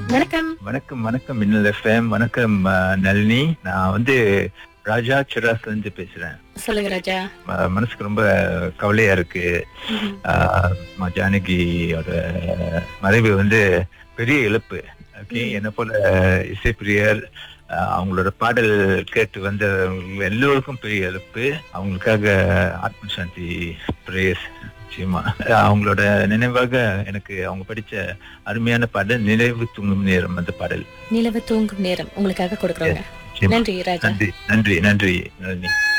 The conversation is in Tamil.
வணக்கம் வணக்கம் வணக்கம் மின்னல் எஃப்எம் வணக்கம் அஹ், நளினி நான் வந்து ராஜா சிராஸ்ல இருந்து பேசுறேன் சொல்லுங்க ராஜா ம- மனசுக்கு ரொம்ப கவலையா இருக்கு ம்ஹும். ஆஹ், ம- ஜானகியோட மறைவு வந்து பெரிய இழப்பு ஓகே ம். என்ன போல இசைப்பிரியர் ஆஹ், அவங்களோட பாடல் கேட்டு வந்த எல்லோருக்கும் பெரிய இழப்பு அவங்களுக்காக ஆத்ம சாந்தி பிரேயர்ஸ் நிச்சயமா அவங்களோட நினைவாக எனக்கு அவங்க படிச்ச அருமையான பாடல் நினைவு தூங்கும் நேரம் அந்த பாடல் நிலவு தூங்கும் நேரம் உங்களுக்காக கொடுக்குறோங்க நிச்சயமா. நன்றி ராஜா நன்றி நன்றி நன்றி நன்றி